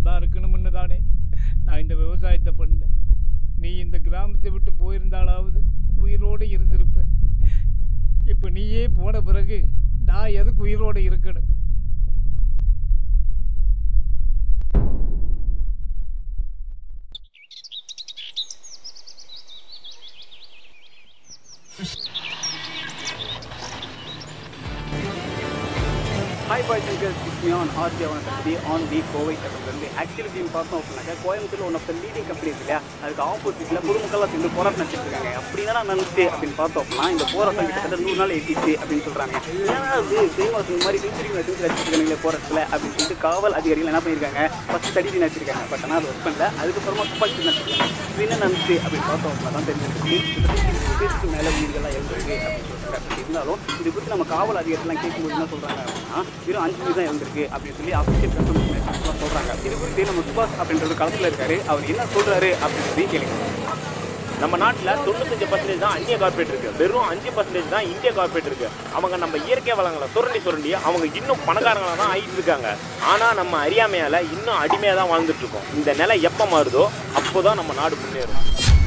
நல்லா இருக்கணும்னு தானே நான் இந்த விவசாயத்தை பண்ணேன் நீ இந்த கிராமத்தை விட்டு போயிருந்தாலாவது உயிரோடு இருந்திருப்ப இப்போ நீயே போன பிறகு நான் எதுக்கு உயிரோடு இருக்கணும் hi boys and girls it's me on RG அவனை பற்றி ஆன் தி கோவை வந்து ஆக்சுவலி அப்படின்னு பார்த்தோம் அப்படின்னாக்கா Coimbatore one of the leading company இல்லையா அதுக்கு ஆப்போசிட்டில் பொதுமக்கள்லாம் சேர்ந்து போராட்டம் நடத்திட்டு இருக்காங்க அப்படி தான் நடந்துச்சு அப்படின்னு பார்த்தோம் அப்படின்னா இந்த போராட்டம் கிட்டத்தட்ட நூறு நாள் எட்டிச்சு அப்படின்னு சொல்கிறாங்க ஏன்னா அது சீனிவாசன் இந்த மாதிரி செஞ்சுரி செஞ்சு வச்சிருக்காங்களே போராட்டத்தில் அப்படின்னு சொல்லிட்டு காவல் அதிகாரிகள் என்ன பண்ணியிருக்காங்க ஃபஸ்ட் தடி வச்சிருக்காங்க பட் ஆனால் அது ஒர்க் பண்ணல அதுக்கப்புறமா துப்பாக்கி நடத்திருக்காங்க இது என்ன நடந்துச்சு அப்படின்னு பார்த்தோம் அப்படின்னா தான் தெரிஞ்சிருக்கு பேருக்கு மேலே உயிர்கள்லாம் எழுந்திருக்கு அப்படின்னு சொல்றாங்க அப்படி இருந்தாலும் இது குறித்து நம்ம காவல் அதிகாரிகள்லாம் கேட்கும்போது என்ன சொல்கிறாங்க அப்படின்னா வெறும் அஞ்சு பேர் தான் இருந்திருக்கு அப்படின்னு சொல்லி அஃபிஷியல் கன்ஃபர்மேஷன் சொல்கிறாங்க இது குறித்து நம்ம சுபாஷ் அப்படின்ற களத்தில் இருக்காரு அவர் என்ன சொல்கிறாரு அப்படின்னு கேளுங்க நம்ம நாட்டில் தொண்ணூத்தஞ்சு பர்சன்டேஜ் தான் அந்நிய கார்பரேட் இருக்கு வெறும் அஞ்சு பர்சன்டேஜ் தான் இந்திய கார்பரேட் இருக்கு அவங்க நம்ம இயற்கை வளங்களை சுரண்டி சுரண்டி அவங்க இன்னும் பணக்காரங்களா தான் ஆயிட்டு இருக்காங்க ஆனா நம்ம அறியாமையால இன்னும் அடிமையா தான் வாழ்ந்துட்டு இருக்கோம் இந்த நிலை எப்ப மாறுதோ அப்போதான் நம்ம நாடு முன்னேறும்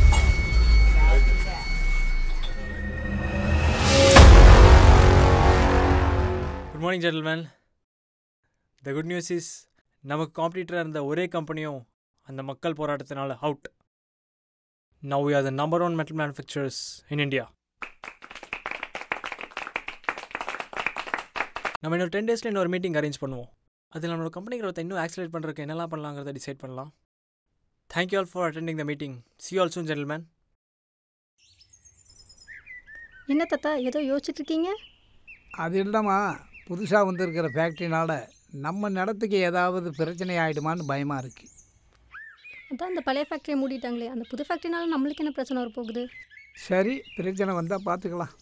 good morning gentlemen the good news is நமக்கு காம்படிட்டராக இருந்த ஒரே கம்பெனியும் அந்த மக்கள் போராட்டத்தினால out now you are the number one metal manufacturers in India நம்ம இன்னொரு டென் டேஸில் இன்னொரு மீட்டிங் அரேஞ்ச் பண்ணுவோம் அதில் நம்மளோட கம்பெனி growth இன்னும் ஆக்சிலேட் பண்ணுறதுக்கு என்னெல்லாம் பண்ணலாங்கிறத டிசைட் பண்ணலாம் thank you all for attending the meeting see also gentlemen என்ன தாத்தா ஏதோ யோசிச்சுட்டு இருக்கீங்க அது இல்லைம்மா புதுசாக வந்திருக்கிற ஃபேக்ட்ரினால் நம்ம நடத்துக்கு ஏதாவது பிரச்சனை ஆகிடுமான்னு பயமாக இருக்குது அதான் அந்த பழைய ஃபேக்ட்ரியை மூடிட்டாங்களே அந்த புது ஃபேக்ட்ரினால நம்மளுக்கு என்ன பிரச்சனை வரப்போகுது சரி பிரச்சனை வந்தால் பார்த்துக்கலாம்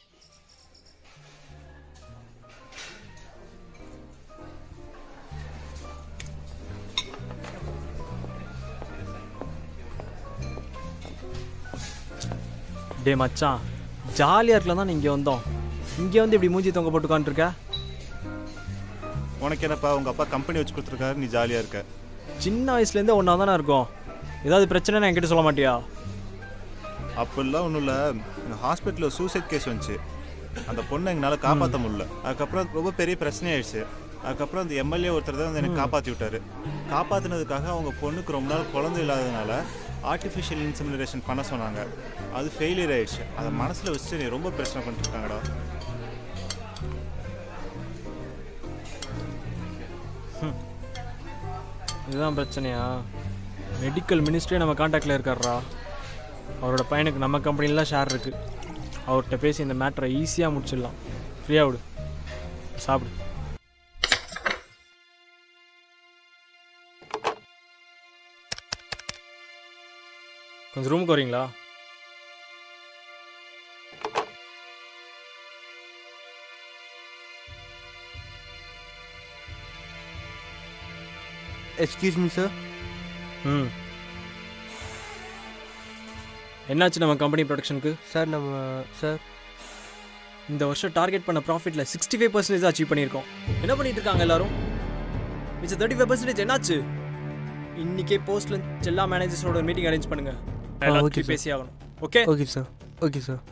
டே மச்சான் ஜாலியாக இருக்கலாம் தான் இங்கே வந்தோம் இங்கே வந்து இப்படி மூஞ்சி தொங்க போட்டு உட்காந்துருக்க உனக்கு என்னப்பா உங்க அப்பா கம்பெனி வச்சு கொடுத்துருக்காரு நீ ஜாலியா இருக்க சின்ன வயசுலேருந்தே ஒன்றா தானே இருக்கோம் ஏதாவது பிரச்சனைனா என்கிட்ட சொல்ல மாட்டியா அப்படிலாம் ஒன்றும் இல்லை எங்கள் ஹாஸ்பிட்டலில் சூசைட் கேஸ் வந்துச்சு அந்த பொண்ணை எங்களால் காப்பாற்ற முடியல அதுக்கப்புறம் ரொம்ப பெரிய பிரச்சனை ஆயிடுச்சு அதுக்கப்புறம் அந்த எம்எல்ஏ ஒருத்தர் தான் வந்து எனக்கு காப்பாற்றி விட்டாரு காப்பாற்றினதுக்காக அவங்க பொண்ணுக்கு ரொம்ப நாள் குழந்தை இல்லாததுனால ஆர்டிஃபிஷியல் இன்செமினேஷன் பண்ண சொன்னாங்க அது ஃபெயிலியர் ஆயிடுச்சு அதை மனசில் வச்சு நீ ரொம்ப பிரச்சனை பண்ணிட்டு இருக்காங்கடா இதுதான் பிரச்சனையா மெடிக்கல் மினிஸ்ட்ரியே நம்ம காண்டாக்டில் இருக்கார்ரா அவரோட பையனுக்கு நம்ம கம்பெனிலாம் ஷேர் இருக்குது அவர்கிட்ட பேசி இந்த மேட்டரை ஈஸியாக முடிச்சிடலாம் ஃப்ரீயாக விடு சாப்பிடு கொஞ்சம் ரூமுக்கு வரீங்களா எக்ஸ்கியூஸ் மீ சார் ம் என்னாச்சு நம்ம கம்பெனி ப்ரொடக்ஷனுக்கு சார் நம்ம சார் இந்த வருஷம் டார்கெட் பண்ண ப்ராஃபிட்டில் சிக்ஸ்டி ஃபைவ் பர்சன்டேஜ் அச்சீவ் பண்ணியிருக்கோம் என்ன பண்ணிட்டு இருக்காங்க எல்லாரும் மிச்சம் தேர்ட்டி ஃபைவ் பர்சன்டேஜ் என்னாச்சு இன்னைக்கே போஸ்ட்ல எல்லா மேனேஜர்ஸோட மீட்டிங் அரேஞ்ச் பண்ணுங்க okay, எல்லாத்தையும் sir. பேசி ஆகணும் okay okay sir okay sir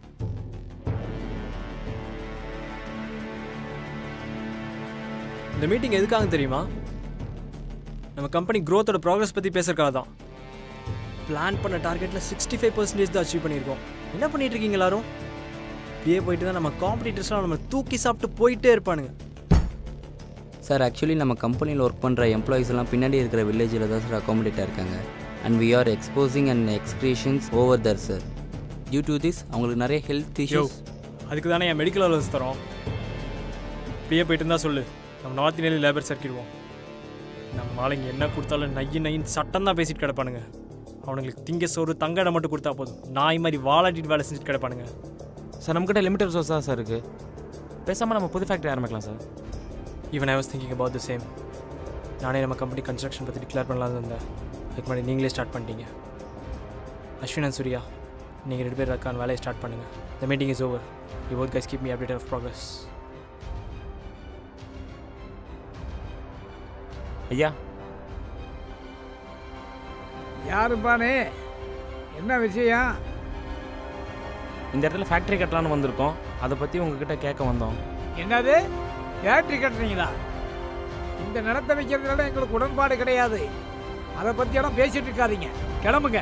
இந்த மீட்டிங் எதுக்காக தெரியுமா நம்ம கம்பெனி க்ரோத்தோட ப்ராக்ரஸ் பற்றி பேசுறதுக்காக தான் பிளான் பண்ண டார்கெட்டில் சிக்ஸ்டி ஃபைவ் பர்சன்டேஜ் தான் அச்சீவ் பண்ணியிருக்கோம் என்ன பண்ணிட்டு இருக்கீங்க எல்லாரும் இப்படியே போயிட்டு தான் நம்ம காம்படிட்டர்ஸ்லாம் நம்ம தூக்கி சாப்பிட்டு போயிட்டே இருப்பானுங்க சார் ஆக்சுவலி நம்ம கம்பெனியில் ஒர்க் பண்ணுற எம்ப்ளாயிஸ் எல்லாம் பின்னாடி இருக்கிற வில்லேஜில் தான் சார் அகாமடேட்டாக இருக்காங்க and we are exposing and excretions over there sir due to this அவங்களுக்கு நிறைய ஹெல்த் யோ இஷ்யூஸ் அதுக்கு தானே என் மெடிக்கல் அலவன்ஸ் தரோம் இப்படியே போயிட்டு இருந்தா சொல்லு நம்ம நார்த் இந்தியாவில் லேபர் சர்க்கிடுவோம் நம்ம ஆளுங்க என்ன கொடுத்தாலும் நையின் நையின் சட்டம் தான் பேசிட்டு கிடப்பானுங்க அவனுங்களுக்கு திங்க சோறு தங்க இடம் மட்டும் கொடுத்தா போதும் நாய் மாதிரி வாலாட்டிட்டு வேலை செஞ்சுட்டு கிடப்பானுங்க சார் நம்மக்கிட்ட லிமிட்டட் ரிசோர்ஸ் தான் சார் இருக்குது பேசாமல் நம்ம புது ஃபேக்ட்ரி ஆரம்பிக்கலாம் sir even I was thinking about the same நானே நம்ம கம்பெனி கன்ஸ்ட்ரக்ஷன் பற்றி டிக்ளேர் பண்ணலாம்னு இருந்தேன் அதுக்கு முன்னாடி நீங்களே ஸ்டார்ட் பண்ணிட்டீங்க அஸ்வின் அண்ட் சூர்யா நீங்கள் ரெண்டு பேர் இருக்கான வேலையை ஸ்டார்ட் பண்ணுங்கள் the meeting is over you both guys keep me updated of progress ஐயா யாருப்பானே என்ன விஷயம் இந்த இடத்துல ஃபேக்ட்ரி கட்டலான்னு வந்திருக்கோம் அதை பற்றி உங்ககிட்ட கேட்க வந்தோம் என்னது ஃபேக்ட்ரி கட்டுறீங்களா இந்த நிலத்தை வைக்கிறதுனால எங்களுக்கு உடன்பாடு கிடையாது அதை பற்றியெல்லாம் பேசிட்டு இருக்காதீங்க கிளம்புங்க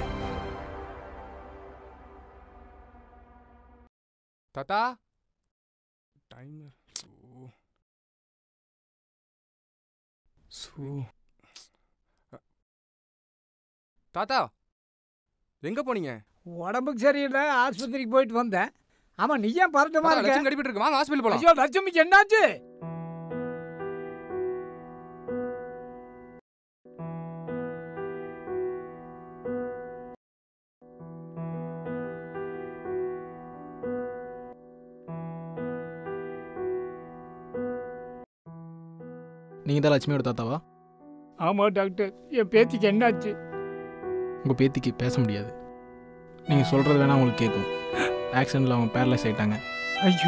தாத்தா டைம் சூ தாத்தா எங்க போனீங்க உடம்புக்கு சரியில்லை ஆஸ்பத்திரிக்கு போயிட்டு வந்தேன் ஆமா நீ ஏன் பரட்டமா தாத்தா, லட்சம் இருக்க கடிபிட்டு இருக்கு வாங்க ஹாஸ்பிட்டல் போலாம் ஐயோ லட்சுமிக்கு என்னாச்சு நீங்க தான் லட்சுமியோட தாத்தாவா ஆமா டாக்டர் என் பேத்திக்கு என்னாச்சு உங்க பேத்திக்கு பேச முடியாது நீங்க சொல்றது வேணா உங்களுக்கு கேட்கும் ஆக்சிடென்ட்ல அவங்க பேரலைஸ் ஆயிட்டாங்க ஐயோ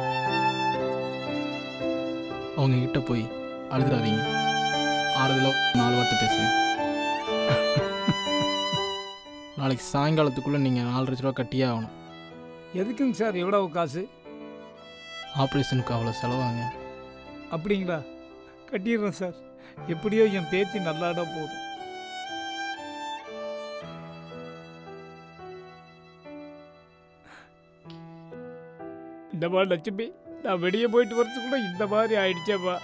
அவங்க கிட்ட போய் அழுதுறாதீங்க ஆறுதல நாலு வார்த்தை பேசுங்க நாளைக்கு சாயங்காலத்துக்குள்ள நீங்க நாலு லட்ச ரூபா கட்டியே ஆகணும் எதுக்குங்க சார் எவ்வளவு காசு ஆப்ரேஷனுக்கு அவ்வளோ செலவாங்க அப்படிங்களா கட்டிடுறேன் சார் எப்படியோ என் பேத்தி நல்லாட போதும் இந்த மாதிரி லட்சுமி நான் வெளியே போயிட்டு வரதுக்குள்ள இந்த மாதிரி ஆயிடுச்சேப்பா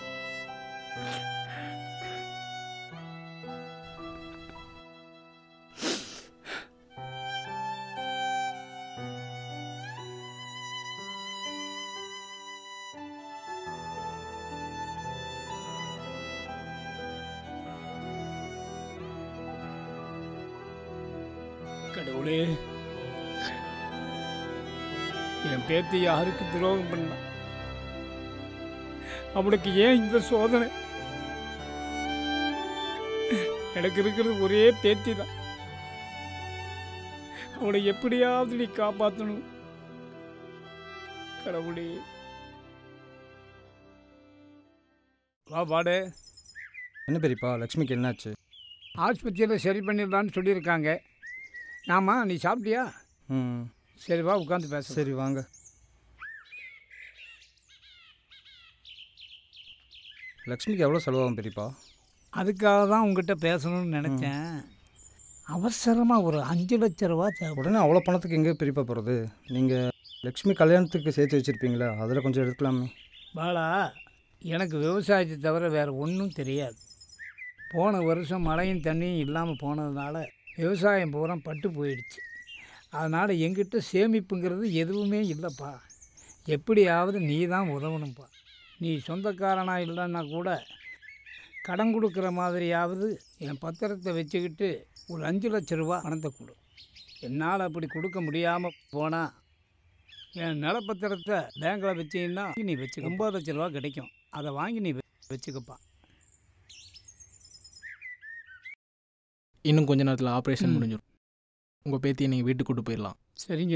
கடவுளே என் பேத்தி யாருக்கு துரோகம் பண்ண அவனுக்கு ஏன் இந்த சோதனை எனக்கு இருக்கிறது ஒரே பேத்தி தான் அவளை எப்படியாவது நீ காப்பாற்றணும் கடவுளே வா பாடு என்ன பெரியப்பா லக்ஷ்மிக்கு என்னாச்சு ஆஸ்பத்திரியில் சரி பண்ணிடலான்னு சொல்லியிருக்காங்க ஆமா நீ சாப்பிட்டியா ம் சரி வா உட்காந்து பேச சரி வாங்க லக்ஷ்மிக்கு எவ்வளோ செலவாகும் பெரியப்பா அதுக்காக தான் உங்ககிட்ட பேசணும்னு நினச்சேன் அவசரமாக ஒரு அஞ்சு லட்ச ரூபா தேவை உடனே அவ்வளோ பணத்துக்கு எங்கே பெரியப்பா போகிறது நீங்கள் லக்ஷ்மி கல்யாணத்துக்கு சேர்த்து வச்சுருப்பீங்களா அதில் கொஞ்சம் எடுக்கலாமே பாலா எனக்கு விவசாயத்தை தவிர வேறு ஒன்றும் தெரியாது போன வருஷம் மழையும் தண்ணியும் இல்லாமல் போனதுனால விவசாயம் பூரா பட்டு போயிடுச்சு அதனால் எங்கிட்ட சேமிப்புங்கிறது எதுவுமே இல்லைப்பா எப்படியாவது நீ தான் உதவணும்ப்பா நீ சொந்தக்காரனாக இல்லைன்னா கூட கடன் கொடுக்குற மாதிரியாவது என் பத்திரத்தை வச்சுக்கிட்டு ஒரு அஞ்சு லட்ச ரூபா பணத்தை கொடு என்னால் அப்படி கொடுக்க முடியாமல் போனால் என் நிலப்பத்திரத்தை பேங்க்கில் வச்சீங்கன்னா நீ வச்சு ஒம்பது லட்ச ரூபா கிடைக்கும் அதை வாங்கி நீ வெ- வச்சுக்கப்பா இன்னும் கொஞ்ச நேரத்தில் ஆப்ரேஷன் ம். முடிஞ்சிடும் உங்கள் பேத்தியை நீங்கள் வீட்டுக்கு கூட்டு போயிடலாம் சரிங்க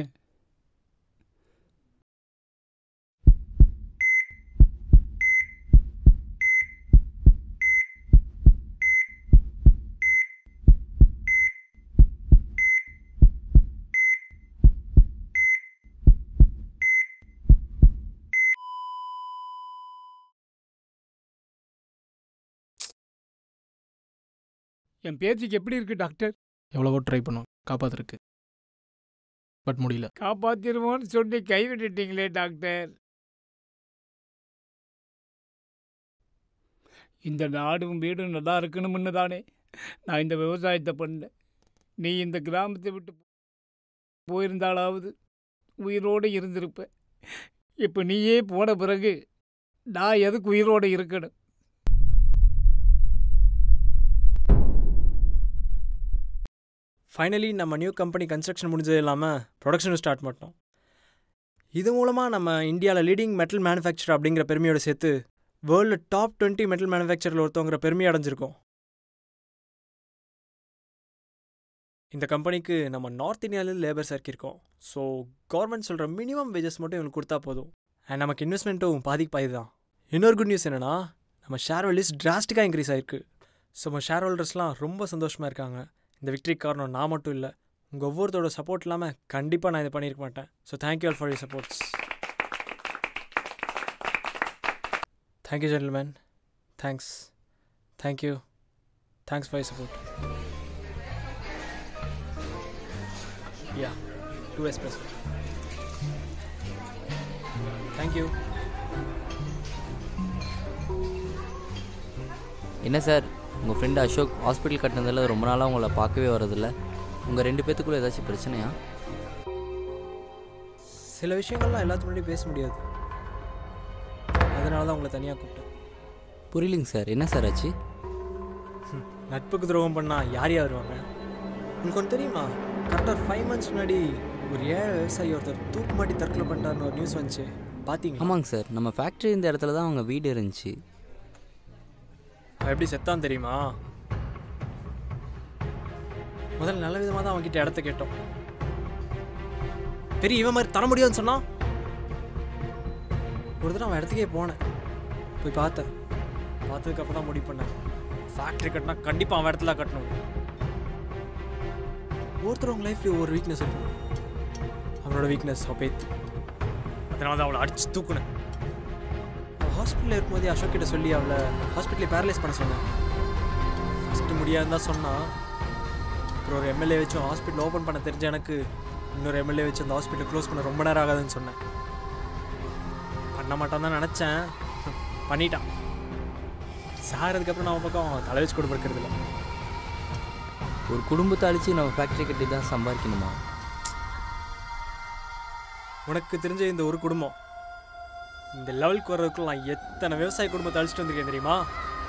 என் பேத்திக்கு எப்படி இருக்கு டாக்டர் எவ்வளவோ ட்ரை பண்ணோம் காப்பாத்துறதுக்கு பட் முடியல காப்பாத்திருவோன்னு சொல்லி கைவிட்டுட்டீங்களே டாக்டர் இந்த நாடும் வீடும் நல்லா இருக்கணும்னு தானே நான் இந்த விவசாயத்தை பண்ணேன் நீ இந்த கிராமத்தை விட்டு போயிருந்தாலாவது உயிரோடு இருந்திருப்ப இப்போ நீயே போன பிறகு நான் எதுக்கு உயிரோடு இருக்கணும் ஃபைனலி நம்ம நியூ கம்பெனி கன்ஸ்ட்ரக்ஷன் முடிஞ்சது இல்லாமல் ப்ரொடக்ஷனும் ஸ்டார்ட் பண்ணிட்டோம் இது மூலமாக நம்ம இந்தியாவில் லீடிங் மெட்டல் மேனுஃபேக்சர் அப்படிங்கிற பெருமையோட சேர்த்து வேர்ல்டு டாப் டுவெண்ட்டி மெட்டல் மேனுஃபேக்சரில் ஒருத்தவங்கிற பெருமையை அடைஞ்சிருக்கோம் இந்த கம்பெனிக்கு நம்ம நார்த் இந்தியாவில் லேபர்ஸ் இறக்கியிருக்கோம் ஸோ கவர்மெண்ட் சொல்கிற மினிமம் வேஜஸ் மட்டும் இவங்களுக்கு கொடுத்தா போதும் அண்ட் நமக்கு இன்வெஸ்ட்மெண்ட்டும் பாதிக்கு பாதி தான் இன்னொரு குட் நியூஸ் என்னென்னா நம்ம ஷேர் வேல்யூஸ் டிராஸ்டிக்காக இன்க்ரீஸ் ஆயிருக்கு ஸோ நம்ம ஷேர் ஹோல்டர்ஸ்லாம் ரொம்ப சந்தோஷமாக இருக்காங்க இந்த விக்ட்ரி காரணம் நான் மட்டும் இல்லை உங்கள் ஒவ்வொருத்தரோட சப்போர்ட் இல்லாமல் கண்டிப்பாக நான் இதை பண்ணியிருக்க மாட்டேன் so thank you all for your supports thank you gentlemen thanks thank you thanks for your support yeah too எஸ்பிரஸ் தேங்க்யூ என்ன சார் உங்கள் ஃப்ரெண்டு அசோக் ஹாஸ்பிட்டல் கட்டினதில் ரொம்ப நாளாக உங்களை பார்க்கவே வரதில்ல உங்கள் ரெண்டு பேத்துக்குள்ளே ஏதாச்சும் பிரச்சனையா சில விஷயங்கள்லாம் எல்லாத்துக்கு முன்னாடி பேச முடியாது அதனால தான் உங்களை தனியாக கூப்பிட்டேன் புரியலைங்க சார் என்ன சார் ஆச்சு நட்புக்கு துரோகம் பண்ணால் யார் யார் வருவாங்க உங்களுக்கு ஒன்று தெரியுமா கரெக்டாக ஒரு ஃபைவ் மந்த்ஸ் முன்னாடி ஒரு ஏழை விவசாயி ஒருத்தர் தூக்கு மாட்டி தற்கொலை பண்ணிட்டாருன்னு ஒரு நியூஸ் வந்துச்சு பார்த்தீங்க ஆமாங்க சார் நம்ம ஃபேக்ட்ரி இந்த இடத்துல தான் அவங்க வீடு இருந்துச்சு அவன் எப்படி செத்தான் தெரியுமா முதல்ல நல்ல விதமாக தான் அவன்கிட்ட இடத்த கேட்டோம் பெரிய இவன் மாதிரி தர முடியாதுன்னு சொன்னான் ஒரு தடவை அவன் இடத்துக்கே போனேன் போய் பார்த்தேன் பார்த்ததுக்கப்புறம் தான் முடிவு பண்ணேன் ஃபேக்ட்ரி கட்டினா கண்டிப்பாக அவன் இடத்துல கட்டணும் ஒருத்தர் அவங்க லைஃப்லேயும் ஒரு வீக்னஸ் இருக்கும் அவனோட வீக்னஸ் அபேத் அதனால தான் அவளை அடிச்சு தூக்குனேன் ஹாஸ்பிட்டலில் இருக்கும்போதே அசோக் கிட்ட சொல்லி அவளை ஹாஸ்பிட்டலில் பேரலைஸ் பண்ண சொன்னேன் ஃபஸ்ட்டு முடியாதுன்னு தான் சொன்னான் அப்புறம் ஒரு எம்எல்ஏ வச்சு ஹாஸ்பிட்டல் ஓப்பன் பண்ண தெரிஞ்ச எனக்கு இன்னொரு எம்எல்ஏ வச்சு அந்த ஹாஸ்பிட்டல் க்ளோஸ் பண்ண ரொம்ப நேரம் ஆகாதுன்னு சொன்னேன் பண்ண மாட்டான் தான் நினச்சேன் பண்ணிட்டான் சார் அதுக்கப்புறம் நான் அவன் பக்கம் தலை வச்சு கூட படுக்கிறது இல்லை ஒரு குடும்பத்தை அழிச்சு நம்ம ஃபேக்ட்ரி கட்டி தான் சம்பாதிக்கணுமா உனக்கு தெரிஞ்ச இந்த ஒரு குடும்பம் இந்த லெவலுக்கு வர்றதுக்குள்ள நான் எத்தனை விவசாய குடும்பத்தை அழிச்சிட்டு வந்திருக்கேன் தெரியுமா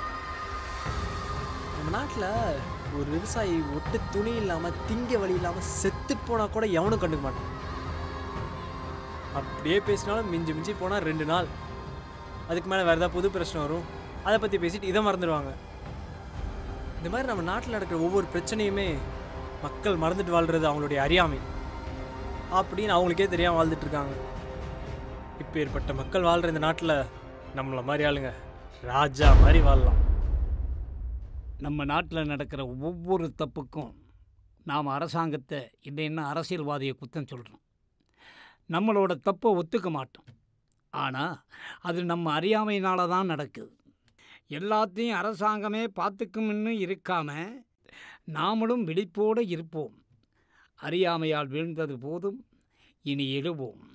நம்ம நாட்டில் ஒரு விவசாயி ஒட்டு துணி இல்லாமல் திங்க வழி இல்லாமல் செத்து போனால் கூட எவனும் கண்டுக்க மாட்டான் அப்படியே பேசினாலும் மிஞ்சி மிஞ்சி போனால் ரெண்டு நாள் அதுக்கு மேலே வேறு ஏதாவது புது பிரச்சனை வரும் அதை பற்றி பேசிட்டு இதை மறந்துடுவாங்க இந்த மாதிரி நம்ம நாட்டில் நடக்கிற ஒவ்வொரு பிரச்சனையுமே மக்கள் மறந்துட்டு வாழ்கிறது அவங்களுடைய அறியாமை அப்படின்னு அவங்களுக்கே தெரியாமல் வாழ்ந்துட்டு இருக்காங்க இப்போ ஏற்பட்ட மக்கள் வாழ்கிற இந்த நாட்டில் நம்மளை மாதிரி ஆளுங்க ராஜா மாதிரி வாழலாம் நம்ம நாட்டில் நடக்கிற ஒவ்வொரு தப்புக்கும் நாம் அரசாங்கத்தை இல்லைன்னா அரசியல்வாதியை குத்தம் சொல்கிறோம் நம்மளோட தப்பை ஒத்துக்க மாட்டோம் ஆனால் அது நம்ம அறியாமையினால தான் நடக்குது எல்லாத்தையும் அரசாங்கமே பார்த்துக்கும்னு இருக்காம நாமளும் விழிப்போடு இருப்போம் அறியாமையால் வீழ்ந்தது போதும் இனி எழுவோம்